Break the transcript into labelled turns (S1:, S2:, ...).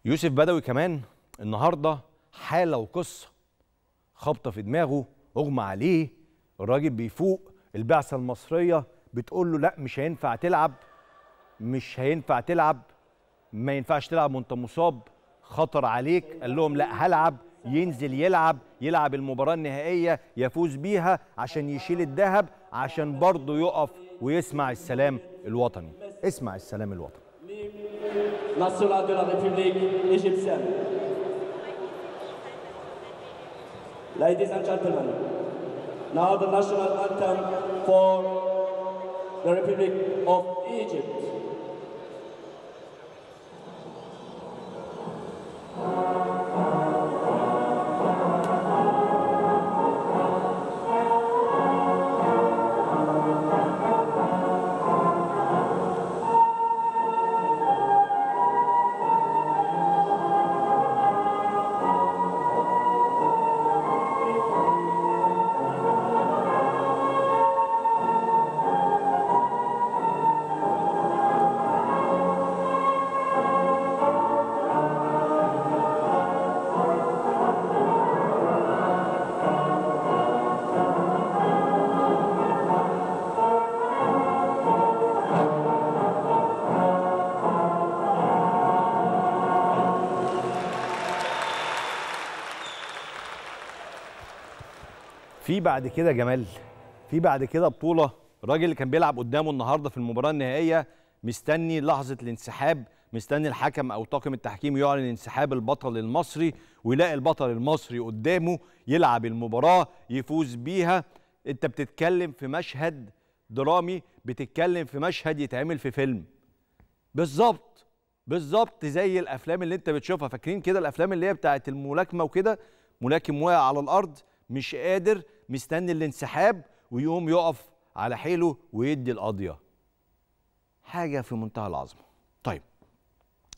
S1: يوسف بدوي كمان النهارده حاله وقصه خبطه في دماغه اغمى عليه الراجل بيفوق البعثه المصريه بتقول له لا مش هينفع تلعب مش هينفع تلعب ما ينفعش تلعب وانت مصاب خطر عليك قال لهم لا هلعب ينزل يلعب يلعب المباراة النهائية يفوز بيها عشان يشيل الذهب عشان برضه يقف ويسمع السلام الوطني اسمع السلام الوطني
S2: national de la République égyptienne. Ladies and gentlemen, now the national anthem for the Republic of Egypt.
S1: في بعد كده جمال في بعد كده بطولة الراجل اللي كان بيلعب قدامه النهارده في المباراة النهائية مستني لحظة الانسحاب مستني الحكم أو طاقم التحكيم يعلن انسحاب البطل المصري ويلاقي البطل المصري قدامه يلعب المباراة يفوز بيها أنت بتتكلم في مشهد درامي بتتكلم في مشهد يتعمل في فيلم بالظبط بالظبط زي الافلام اللي انت بتشوفها فاكرين كده الافلام اللي هي بتاعت الملاكمه وكده ملاكم واقع على الارض مش قادر مستني الانسحاب ويقوم يقف على حيله ويدي القضيه حاجه في منتهى العظمه طيب